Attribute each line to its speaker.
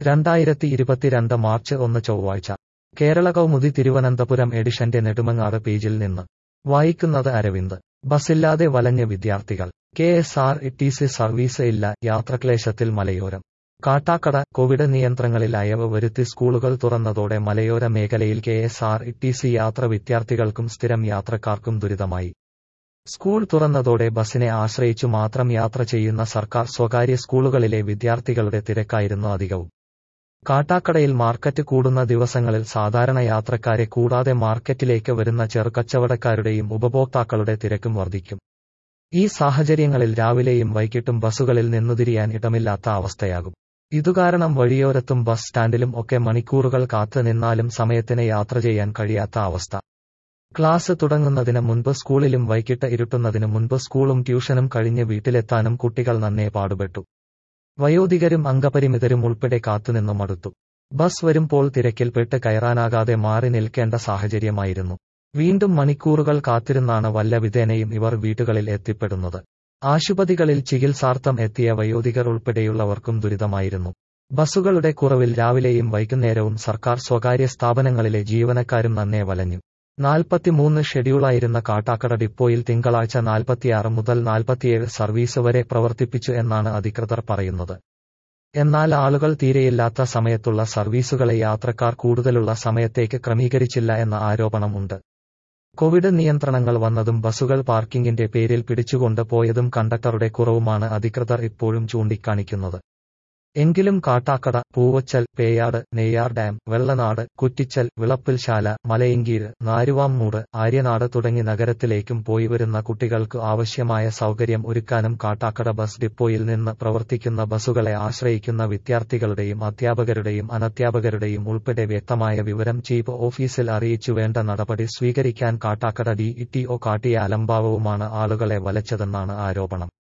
Speaker 1: രണ്ടായിരത്തി ഇരുപത്തിരണ്ട് മാർച്ച് ഒന്ന് ചൊവ്വാഴ്ച കേരള കൗമുദി തിരുവനന്തപുരം എഡിഷന്റെ നെടുമങ്ങാട് പേജിൽ നിന്ന് വായിക്കുന്നത് അരവിന്ദ് ബസ്സില്ലാതെ വലഞ്ഞ് വിദ്യാർത്ഥികൾ K S R T C service ഇല്ല യാത്രക്ലേശത്തിൽ മലയോരം കാട്ടാക്കട കോവിഡ് നിയന്ത്രണങ്ങളിൽ അയവ് വരുത്തി സ്കൂളുകൾ തുറന്നതോടെ മലയോര മേഖലയിൽ K S R T C യാത്ര വിദ്യാർത്ഥികൾക്കും സ്ഥിരം യാത്രക്കാർക്കും ദുരിതമായി സ്കൂൾ തുറന്നതോടെ ബസിനെ ആശ്രയിച്ചു മാത്രം യാത്ര ചെയ്യുന്ന സർക്കാർ സ്വകാര്യ സ്കൂളുകളിലെ വിദ്യാർത്ഥികളുടെ തിരക്കായിരുന്നു അധികവും കാട്ടാക്കടയിൽ മാർക്കറ്റ് കൂടുന്ന ദിവസങ്ങളിൽ സാധാരണ യാത്രക്കാരെ കൂടാതെ മാർക്കറ്റിലേക്ക് വരുന്ന ചെറുകച്ചവടക്കാരുടെയും ഉപഭോക്താക്കളുടെ തിരക്കും വർദ്ധിക്കും ഈ സാഹചര്യങ്ങളിൽ രാവിലെയും വൈകിട്ടും ബസ്സുകളിൽ നിന്നുതിരിയാൻ ഇടമില്ലാത്ത അവസ്ഥയാകും ഇതുകാരണം വഴിയോരത്തും ബസ് സ്റ്റാൻഡിലും ഒക്കെ മണിക്കൂറുകൾ കാത്തു നിന്നാലും സമയത്തിന് യാത്ര ചെയ്യാൻ കഴിയാത്ത അവസ്ഥ ക്ലാസ് തുടങ്ങുന്നതിന് മുൻപ് സ്കൂളിലും വൈകിട്ട് ഇരുട്ടുന്നതിനു മുൻപ് സ്കൂളും ട്യൂഷനും കഴിഞ്ഞ് വീട്ടിലെത്താനും കുട്ടികൾ നന്നേ പാടുപെട്ടു വയോധികരും അംഗപരിമിതരും ഉൾപ്പെടെ കാത്തുനിന്നു മടുത്തു ബസ് വരുമ്പോൾ തിരക്കിൽപ്പെട്ട് കയറാനാകാതെ മാറി നിൽക്കേണ്ട സാഹചര്യമായിരുന്നു വീണ്ടും മണിക്കൂറുകൾ കാത്തിരുന്നാണ് വല്ല വിധേനയും ഇവർ വീട്ടുകളിൽ എത്തിപ്പെടുന്നത് ആശുപത്രികളിൽ ചികിത്സാർത്ഥം എത്തിയ വയോധികർ ഉൾപ്പെടെയുള്ളവർക്കും ദുരിതമായിരുന്നു ബസ്സുകളുടെ കുറവിൽ രാവിലെയും വൈകുന്നേരവും സർക്കാർ സ്വകാര്യ സ്ഥാപനങ്ങളിലെ ജീവനക്കാരും നന്നേ വലഞ്ഞു നാൽപ്പത്തിമൂന്ന് ഷെഡ്യൂളായിരുന്ന കാട്ടാക്കട ഡിപ്പോയിൽ തിങ്കളാഴ്ച നാൽപ്പത്തിയാറ് മുതൽ നാൽപ്പത്തിയേഴ് സർവീസ് വരെ പ്രവർത്തിപ്പിച്ചു എന്നാണ് അധികൃതർ പറയുന്നത് എന്നാൽ ആളുകൾ തീരെയില്ലാത്ത സമയത്തുള്ള സർവീസുകളെ യാത്രക്കാർ കൂടുതലുള്ള സമയത്തേക്ക് ക്രമീകരിച്ചില്ല എന്ന ആരോപണമുണ്ട് കോവിഡ് നിയന്ത്രണങ്ങൾ വന്നതും ബസ്സുകൾ പാർക്കിംഗിന്റെ പേരിൽ പിടിച്ചുകൊണ്ട് പോയതും കണ്ടക്ടറുടെ കുറവുമാണ് അധികൃതർ ഇപ്പോഴും ചൂണ്ടിക്കാണിക്കുന്നത് എങ്കിലും കാട്ടാക്കട പൂവച്ചൽ പേയാട് നെയ്യാർ ഡാം വെള്ളനാട് കുറ്റിച്ചൽ വിളപ്പിൽശാല മലയങ്കീര് നാരുവാമ്മൂട് ആര്യനാട് തുടങ്ങി നഗരത്തിലേക്കും പോയി വരുന്ന കുട്ടികൾക്ക് ആവശ്യമായ സൗകര്യം ഒരുക്കാനും കാട്ടാക്കട ബസ് ഡിപ്പോയിൽ നിന്ന് പ്രവർത്തിക്കുന്ന ബസ്സുകളെ ആശ്രയിക്കുന്ന വിദ്യാർത്ഥികളുടെയും അധ്യാപകരുടെയും അനധ്യാപകരുടെയും ഉൾപ്പെടെ വ്യക്തമായ വിവരം ചീഫ് ഓഫീസിൽ അറിയിച്ചു വേണ്ട നടപടി സ്വീകരിക്കാൻ Kattakada D E T O കാട്ടിയ അലംഭാവവുമാണ് ആളുകളെ വലച്ചതെന്നാണ് ആരോപണം